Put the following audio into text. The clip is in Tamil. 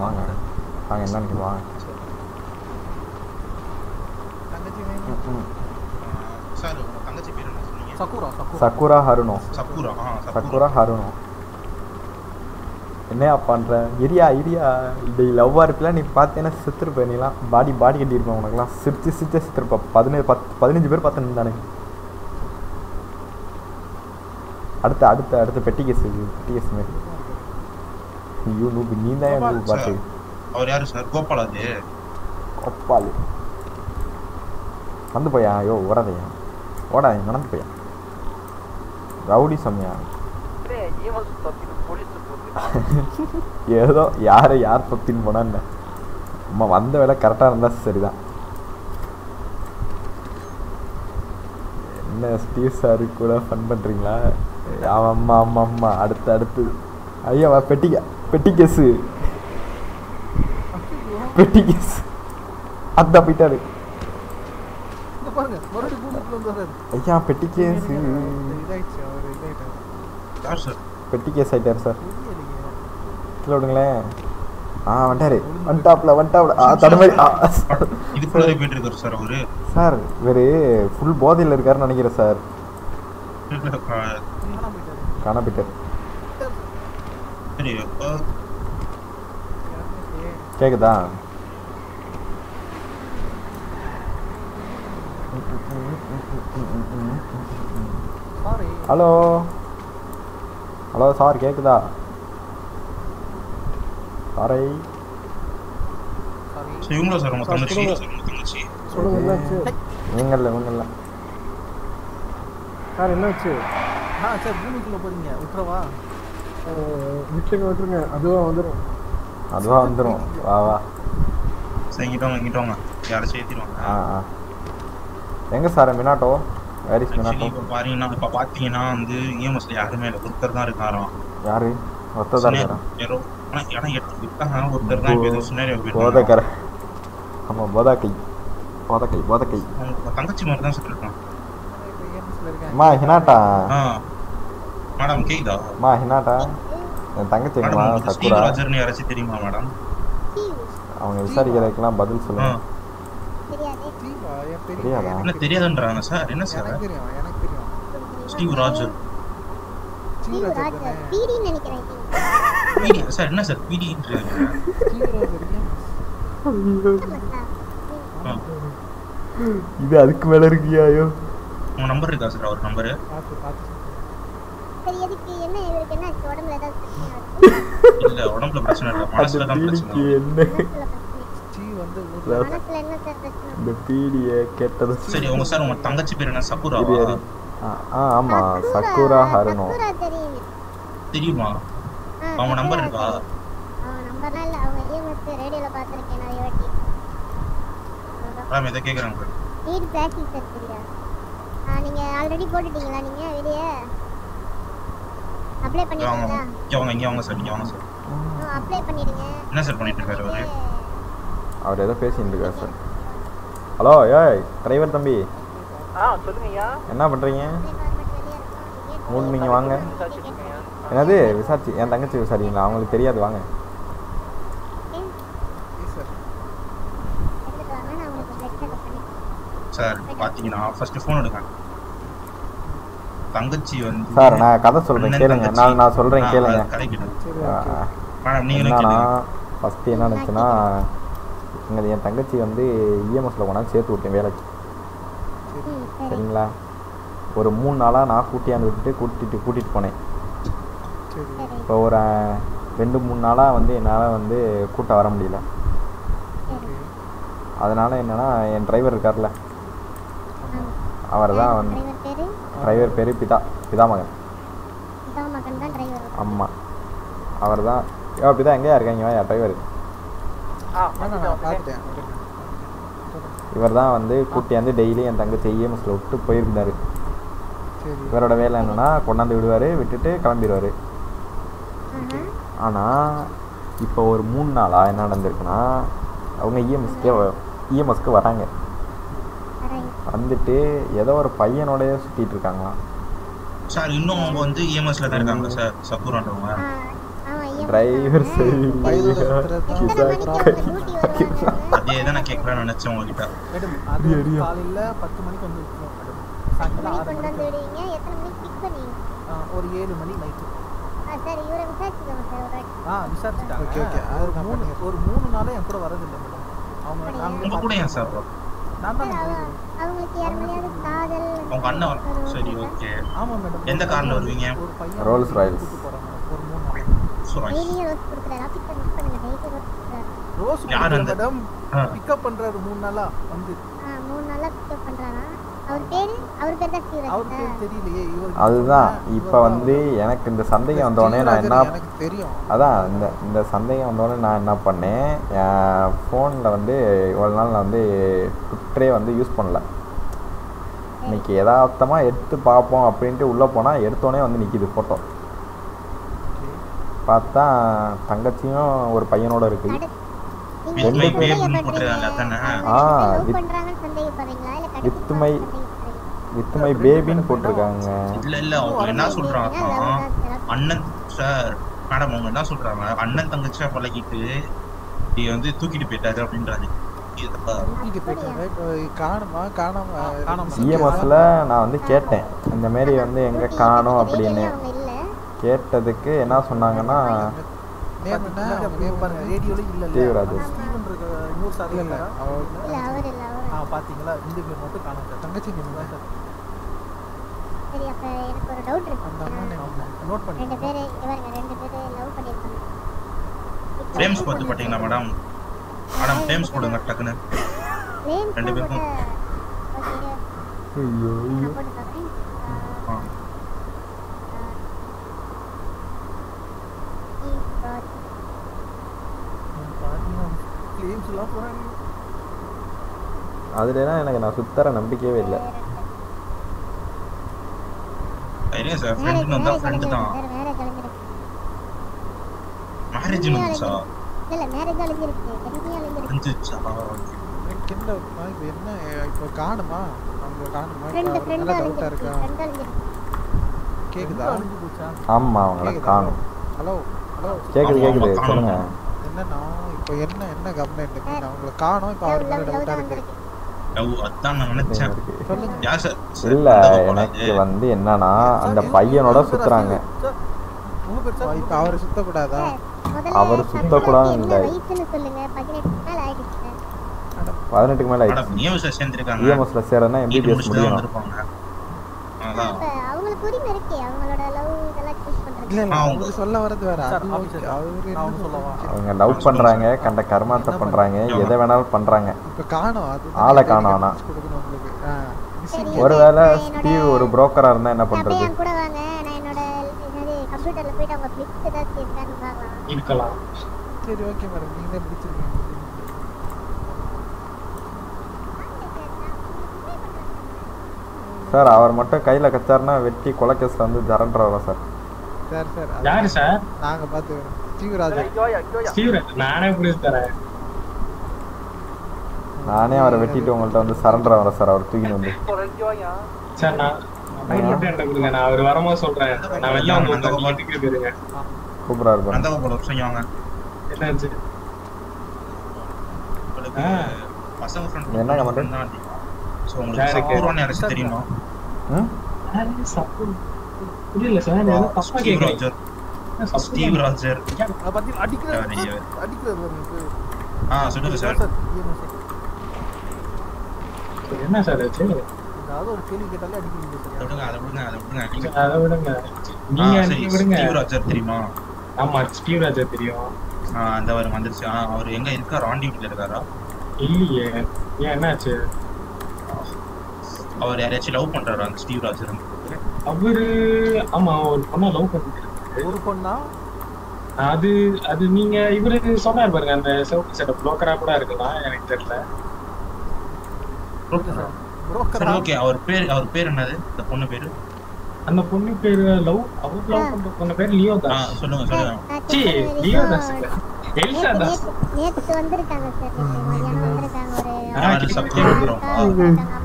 வாங்க வாங்க என்னன்னு கேளு, வாங்க தங்கச்சி ம், ம். சார் உங்க தங்கச்சி பேர் என்ன சொன்னீங்க Sakura Sakura Sakura Haruno Sakura ஆ சக்குரா ஹருணோ என்னையா பண்ற இரியா இரியா இப்படி லவ்வாக இருப்பிலாம் நீ பார்த்தேன்னா செத்துருப்ப நீலாம் பாடி பாடி கட்டியிருப்பேன் உனக்குலாம் சிரிச்சு சிரிச்சே செத்துருப்ப பதினேழு பத்து பதினஞ்சு பேர் பார்த்து தானே அடுத்த அடுத்த அடுத்த பெட்டி கேஸ் பெட்டி கேஸ் மாதிரி ஐயோ நூபு நீ தான் என் நூபு பாட்டு அவர் யாரு சார் கோபால் அது கொப்பால் வந்து போயா ஐயோ ஓடாதையா ஓடா நடந்து போயா ரவுடி சமயா ஏதோ யாரை யார் தொத்தின்னு போனா என்ன அம்மா வந்த வேலை கரெக்டாக இருந்தால் சரிதான் என்ன ஸ்டீவ் சாரு கூட ஃபன் பண்ணுறீங்களா ஆமாம் அம்மா அம்மா அம்மா அடுத்து அடுத்து ஐயா வா பெட்டி பெட்டி கேஸு பெட்டி கேஸ் அதான் போயிட்டாரு இங்க பாருங்க மறுபடியும் பூமிக்குள்ள வந்து வராரு ஐயா பெட்டி கேஸு இதாயிடுச்சு அவர் இதாயிட்டாரு யார் சார் பெட்டி கேஸ் ஆயிட்டார் சார் புரியலையே கீழே விடுங்களேன் ஆ வந்துட்டாரு வந்துட்டாப்ல வந்துட்டாப்ல ஆ தடுமாறி ஆ இதுக்குள்ளே போயிட்டு இருக்காரு சார் அவரு சார் இவர் ஃபுல் போதையில் இருக்காருன்னு நினைக்கிறேன் சார் இல்ல, ஆ, காணாம போயிட்டாரு காண போயிட்டார் சரி அப்ப இறந்துட்டே. கேக்குதா சாரி ஹலோ ஹலோ சார் கேக்குதா சாரை சாரி சரி இவங்களா சார் உங்க தங்கச்சி உங்க தங்கச்சி சொல்லுங்க என்னாச்சு இவங்கல்ல இவங்கல்ல சார் என்னாச்சு ஆ சார் பூமிக்குள்ள போறீங்க விட்டுறவா அஹ், விட்டுருங்க விட்டுருங்க அதுவாக வந்துடும் அதுவா வந்துடும் வா வா சரி இங்கிட்ட வாங்க இங்கிட்ட வாங்க யாராச்சும் ஏற்றிடுவாங்க ஆ ஆ எங்க sir Minato where is actually Minato இப்போ பாத்தீங்கன்னா இப்போ பார்த்தீங்கன்னா வந்து இஎம்எஸ்ல யாருமே இல்லை ஒருத்தர் தான் இருக்காராம் யாரு ஒத்ததா இருக்காரா யாரோ ஆனால் இடம் எடுத்து விட்டாங்க ஒருத்தர் தான் இப்போ ஏதோ சின்னாரி போதக்கர ஆமா போதாக்கை போதக்கை போதக்கை அவங்க தங்கச்சி மாதிரி தான் சார் இருக்கான் இப்போ ஏஎம்எஸ்ல இருக்காங்க அம்மா ஹினாட்டா ஆ மேடம் கேக்குதா அம்மா ஹினாட்டா என் தங்கச்சிங்களா மேடம் உங்களுக்கு ஸ்டீவ் சக்குரா ராஜர்னு யாராச்சும் தெரியுமா மேடம் அவங்க விசாரிக்கிறதுக்கெல்லாம் பதில் ஆ சொல்லுங்க ஸ்டீவா என் பெரிய தெரியாதா? என்ன தெரியாதுன்றாங்க சார் என்ன சார் எனக்கு தெரியும் எனக்கு தெரியும் ஸ்டீவ் ராஜர் ஸ்டீவ் ராஜர் தானே பீடின்னு நினைக்கிறேன் பிடி சார் என்ன சார் பிடின்றாங்க ஸ்டீவ் ராஜர் ஏன் இது அதுக்கு மேல இருக்கியா ஐயோ உங்க நம்பர் இருக்கா சார் அவர் நம்பரு பார்த்து பார்த்து சரி எதுக்கு என்ன இவருக்கு என்ன ஆச்சு? உடம்புல ஏதாவது பிரச்சனை இல்ல உடம்புல பிரச்சனை இல்ல மனசுல தான் பிரச்சனை என்ன மனசுல பிரச்சனை ஸ்டீவ் வந்து Love. மனசுல என்ன சார் பிரச்சனை இந்த பீடிய கேட்டது சரி உங்க சார் உங்க தங்கச்சி பேர் என்ன இரு, சக்குராவா இரு. ஆ ஆ, ஆமா சக்குரா ஹருணோ சக்குரா தெரியும் தெரியுமா ஆ, அவங்க சக்குரா number இருக்கா? தெரியும். அவங்க நம்பர்லாம் இல்ல அவங்க இஎம்எஸ் ரேடியோல பார்த்திருக்கேன் நிறைய வாட்டி மேடம் இதை கேக்குறாங்க நீட் பிராக்டிஸ் சார் தெரியா ஆ நீங்க ஆல்ரெடி போட்டுட்டீங்களா நீங்க வெளியே அப்ளை இங்க வாங்க பண்ணிட்டீங்களா இங்க வாங்க இங்க வாங்க சார் இங்க வாங்க சார் அப்ளை பண்ணிடுங்க என்ன சார் பண்ணிட்டு இருக்காரு அவரு அவர் ஏதோ பேசிட்டு இருக்காரு சார் ஹலோ ஏய் டிரைவர் தம்பி ஆ சொல்லுங்கய்யா என்ன பண்றீங்க மூணு நீங்க வாங்க விசாரிச்சிருக்கீங்க என்னது விசாரிச்சு என் தங்கச்சி விசாரிங்களா அவங்களுக்கு தெரியாது வாங்க சார் எடுத்துட்டு வாங்க நான் உங்களுக்கு பிளட் செக்அப் பண்ணி சார் பாத்தீங்கன்னா ஃபர்ஸ்ட் ஃபோன் எடுங்க தங்கச்சி வந்து சார் நான் கதை சொல்றேன் அண்ணன் கேளுங்க தங்கச்சி. நான் நான் சொல்றேன் ஆ, கேளுங்க அது கதைக்கிட்டேன் சரி ஆ, ஓகே ஆ. மேடம் நீங்களும் என்னன்னா கேளுங்க ஃபஸ்ட்டு என்ன நினச்சுன்னா இங்கே என் தங்கச்சி வந்து இஎம்எஸ்ல கொண்டாந்து சேர்த்து விட்டேன் வேலைக்கு ம் சரி சரிங்களா ஒரு மூணு நாளாக நான் கூட்டியாந்து விட்டுட்டு கூட்டிட்டு கூட்டிகிட்டு போனேன் சரி சரி இப்போ ஒரு அஹ், ரெண்டு மூணு நாளாக வந்து என்னால் வந்து கூட்ட வர முடியல சரி அதனால் என்னன்னா என் டிரைவர் இருக்கார்ல அவர் தான் வந்து டிரைவர் பேரு டிரைவர் பேர் பிதா பிதாமகன் இதா மகன் தான் டிரைவர் ஆமாம் அவர் தான் யோ பிதா எங்கேயா இருக்காங்க வாயா டிரைவர் ஆ வேணாம் நான் பார்த்துட்டேன் விடுங்க. இவர் தான் வந்து கூட்டியாந்து டெய்லி என் தங்கச்சி இஎம்எஸ்ல விட்டு போயிருந்தார் சரி இவரோட வேலை என்னன்னா கொண்டாந்து விடுவார் விட்டுட்டு கிளம்பிடுவார் ஆஹா ஆனால் இப்போ ஒரு மூணு நாளாக என்ன நடந்திருக்குன்னா அவங்க இஎம்எஸ்க்கே இஎம்எஸ்க்கு வராங்க வரேன் வந்துட்டு ஏதோ ஒரு பையனோடய சுற்றிட்டு இருக்காங்களாம் சார் இன்னும் அவங்க வந்து இஎம்எஸ்ல தான் இருக்காங்க சார் சக்குரான்றவங்க ஆ ஆமா டிரைவர் சரி வயதுல இருக்கிறது எத்தனை மணிக்கு தான் அவங்க டியூட்டி வருவாங்க அதே தான் நான் கேட்கலாம்னு நினைச்சேன் உங்ககிட்ட மேடம் அது அடியா, வந்து அடியா. காலையில பத்து மணிக்கு வந்து விட்டுருவோம் மேடம் எத்தனை சாயங்காலம் ஆறு மணிக்கு கொண்டு வந்து மணிக்கு விடுவீங்க எத்தனை மணிக்கு பிக் பண்ணுவீங்க ஆ, ஒரு ஏழு மணி நைட்டு ஆ சார் இவரை விசாரிச்சுக்கோங்க சார் ஒரு வாட்டி ஆ விசாரிச்சுட்டாங்க Okay, okay. அது ஒரு நான் மூணு பண்ணிக்கிறேன். ஒரு மூணு நாளே என் கூட வரதில்லை மேடம் அவங்க அப்படியா? நாங்களே உங்க கூட ஏன் சார் பார்த்துக்கிறோம். நான் தான் சார் அவ driver. அவங்களுக்கு யார் மேலேயாவது காதல் உங்க அண்ணன் வர- ஒரு சரி இருக்கா? ஓகே ஆமா மேடம் எந்த கார்ல வருவீங்க? ஒரு பையன் Rolls வந்து Royce. கூட்டிட்டு போறாங்க ஒரு மூணு நாள் சுராஜ் டெய்லியும் ரோஸ் கொடுக்குறாரு ஆஃபீஸில் மிஸ் பண்ணுங்க டெய்லி ரோஸ் கொடுக்குறாரு ரோஸ் யார் அந்த- மேடம் ஆ. பிக்கப் பண்றாரு மூணு நாளா வந்து ஆ மூணு நாளாக பிக்கப் பண்ணுறாராம் அவர் பேர் அவர் பேர் தான் ஸ்ரீராஜ் அவருக்கு பேர் தெரியலையே இவருக்கு அதுதான் சொன்னேன். இப்போ இவர் வந்து எனக்கு இந்த சந்தேகம் வந்தோடனே நான் என்ன ஸ்ரீராஜன் எனக்கு தெரியும் அதான் இந்த இந்த சந்தேகம் வந்தோடனே நான் என்ன பண்ணேன் என் ஃபோனில் வந்து இவ்வளோ நாள் நான் வந்து ட்விட்டரே வந்து யூஸ் பண்ணல இன்னைக்கு யதார்த்தமாக எடுத்து பார்ப்போம் அப்படின்ட்டு உள்ளே போனால் எடுத்தோடனே வந்து நிற்கிது ஃபோட்டோ பார்த்தா தங்கச்சியும் ஒரு பையனோட இருக்குது அடுத்து With நீங்க my என்ன babe ன்னு சந்தேகப்படுறீங்க? போட்டிருக்காங்க, அதானே? அவங்க ஆ, லவ் with- பண்றாங்கன்னு சந்தேகப்படுறீங்களா இல்ல கடைசி with my- சந்தேகப்படுறீங்களா? வித் மை பேபின்னு போட்டிருக்காங்க இல்ல இல்ல அவங்க என்ன சொல்றாங்கன்னா அண்ணன் சார் மேடம் அவங்க என்ன சொல்றாங்க அண்ணன் தங்கச்சியா பழகிட்டு நீ வந்து தூக்கிட்டு போயிட்டாரு அப்படின்றாங்க இதுப்பா. தூக்கிட்டு போயிட்டாங்க இப்போ காணுமா காணாம காணாம. சிஎம்எஸ்ல நான் வந்து கேட்டேன் இந்த மாரி வந்து எங்கே காணோம் அப்படின்னு அவங்க இல்ல கேட்டதுக்கு என்ன சொன்னாங்கன்னா நேம் என்ன பின்னாடி அவங்க அப்படியே name பாருங்க என்ன? ரேடியோல இல்ல தீவிராஜ். ஸ்டீவன் இருக்க இன்னொரு சார் இல்ல இல்ல இல்ல அவ இல்ல அவர் இல்ல அவர் ஆ பாத்தீங்களா இந்த பேர் மட்டும் காணாம சார் தங்கச்சி நேம் தான் சார் சரி அப்ப எனக்கு ஒரு டவுட் அந்த அம்மா இருக்கு நேம் நோட் பண்ணி ரெண்டு பேரு இவருங்க ரெண்டு பேரு லவ் பண்ணிருக்காங்க ஃப்ரேம்ஸ் பார்த்து பாத்தீங்களா மேடம் மேடம் ஃப்ரேம்ஸ் போடுங்க டக்குன்னு Flames ரெண்டு தான் பேருக்கும். போட்டு ஓகே ஐயோ நான் போட்டு பார்க்கறேன் ஆ. பாத்தீங்கன்னா கிளேம்ஸ் எல்லாம் போறாங்க அதுலலாம் எனக்கு நான் சுத்தர நம்பிக்கையே இல்லை சரியா சார் ஃப்ரெண்டுன்னு வந்தா ஃப்ரெண்டு தான் மேரேஜ் அழிஞ்சிருக்கு மேரேஜ் வந்துச்சா இல்ல மேரேஜ் அழிஞ்சிருக்கு பெருமையா அழிஞ்சிருக்கு வந்துச்சா எனக்கு என்ன இருக்குமா, இப்போ என்ன இப்போ காணுமா அவங்க காணுமா ஃப்ரெண்டு இப்போ ஃப்ரெண்டு நல்லா டவுட்டா அழிஞ்சிருக்கு இருக்கா ஃப்ரெண்டு அழிஞ்சிருக்கு கேக்குதா அழிஞ்சு போச்சா ஆமாம் அவங்கள காணும் ஹலோ ஹலோ கேட்குது ஆமா, கேட்குது ஆமா, சொல்லுங்க காணோம். என்னன்னா இப்போ என்ன என்ன கம்ப்ளைண்ட் இருக்குன்னு அவங்கள காணோம் இப்போ லவ் அவர் மேல லவ் லவ் டவுட்டா தான் இருக்கு வந்திருக்கு லவ் அதான் நான் நினைச்சேன் இருக்கு. சொல்லுங்க யா சார் இல்ல எனக்கு வந்து என்னன்னா அந்த பையனோட சுத்துறாங்க சார் உங்க பேர் சார் இப்போ அவர் சுத்தக்கூடாதா முதல்ல அவர் தம்பி சுத்தக்கூடாதுன்னு என்ன இல்லை. வயசுன்னு சொல்லுங்க பதினெட்டு மேல ஆயிடுச்சு பதினெட்டுக்கு மேலே மேடம் ஆயிடுச்சு இஎம்எஸ்ல சேர்ந்துருக்காங்க இஎம்எஸ்ல சேரனா நீட் எம்பிபிஎஸ் முடிச்சுட்டு தான் முடியணும் வந்திருப்பாங்க அதான் அப்ப அவங்களுக்கு உரிமை இருக்கே அவங்களோட லவ் இதெல்லாம் சூஸ் பண்றது இல்ல இல்ல ஆ, அவரு சொல்ல வரது வேற சார், அது ஆஃபீஸர் okay. அவரு நான் என்ன சொல்லவா? சொல்றாங்க? அவங்க லவ் பண்றாங்க கண்ட கர்மாத்தை பண்றாங்க எதை வேணாலும் பண்றாங்க இப்ப காணோம் அது ஆளை காணோம் ஆனா. கொடுக்கணும் உங்களுக்கு ஆ, missing சரி. ஒருவேளை என்னோட- ஸ்டீவ் ஒரு புரோக்கரா இருந்தா என்ன அப்படியே பண்றது என் கூட வாங்க நான் என்னோட என்னது கம்ப்யூட்டர்ல போயிட்டு அவங்க கிளிப்ஸ் ஏதாச்சும் இருக்கான்னு பார்க்கலாம் இருக்கலாம் சரி ஓகே மேடம் நீங்களே முடிச்சிருக்கீங்க சார் அவர் மட்டும் கையில கச்சாருன்னா வெட்டி கொலை கேஸ்ல வந்து ஜரன்றவரா சார் சார் சார் அது யாரு சார் நாங்க பாத்துக்கிறோம் ஸ்ரீராஜன் ஐயோயா ஐயோயா ஸ்டீவ் நானே புரிஞ்சு தரேன் நானே அவரை வெட்டிட்டு உங்கள்ட்ட வந்து சரண்டர் வரேன் சார் அவர் தூக்கிட்டு வந்து இப்போ ஐயோயா சார் நான் நம்பர் மட்டும் என்கிட்ட கொடுங்க நான் அவர் வரும்போது சொல்றேன் நான் வெளில வந்து நீங்க வீட்டுக்கு போயிருங்க சூப்பரா இருக்கும் அந்த ஒரு வருஷம் வாங்க என்னாச்சு உங்களுக்கு ஆ. பசங்க ஃப்ரெண்ட் என்ன comment? ஃப்ரெண்ட் தான் அதிகம் ஸோ உங்களுக்கு யாருக்கு? சப்பூர்வான்னு யாராச்சும் தெரியுமா ம் யாரு சப்பு புரியல சார் ஏதோ தப்பா ஸ்டீவ் கேக்குறீங்க ராஜர் ஸ்டீவ் ராஜர் அதை பத்தி அடிக்கிறாரு ஐயோ. அடிக்கிறாரு பாருங்க ஆ சொல்லுங்க சார் சார் EMS. என்ன சார் ஆச்சு ஏதாவது ஒரு கேள்வி கேட்டாலே அடிக்கிறீங்க அதை சார் விடுங்க அதை விடுங்க அதை விடுங்க நீங்க அதை விடுங்க ஆ, நீங்க சரி நீங்க விடுங்க ஸ்டீவ் ராஜர் தெரியுமா ஆமா ஸ்டீவ் ராஜா தெரியும் ஆ, அந்த அவர் வந்துருச்சு ஆ, அவர் எங்க இருக்காரு ஆன் டியூட்டில இருக்காரா இல்லையே ஏன் என்னாச்சு அவர் யாரையாச்சும் லவ் பண்றாரா அந்த ஸ்டீவ் ராஜர் அவரு ஆமா ஒரு பொண்ணை லவ் பண்ணிட்டு ஒரு பொண்ணா அது அது நீங்க இவரு சொன்னார் பாருங்க அந்த சிவப்பு சட்டை புரோக்கரா கூட இருக்கலாம் எனக்கு தெரியல சரி புரோக்கரா ஓகே அவர் பேர் அவர் பேர் என்னது இந்த பொண்ணு பேரு அந்த பொண்ணு பேரு லவ் அவர் லவ் பண்ற பொண்ணு பேர் லியோ ஆ தாஸ் சொல்லுங்க சொல்லுங்க நான் சி check பண்ண லியோ வரைக்கும் தாஸ் இல்ல. எல்சா நேத்து தாஸ் நேத்து நேத்து வந்திருக்காங்க சார் நேத்து மதியானம் வந்திருக்காங்க ஒரு ஆ, யாரு கிட்ட சப்ஸ்கிரைப் பண்றோம் அக்கா வந்திருக்காங்க.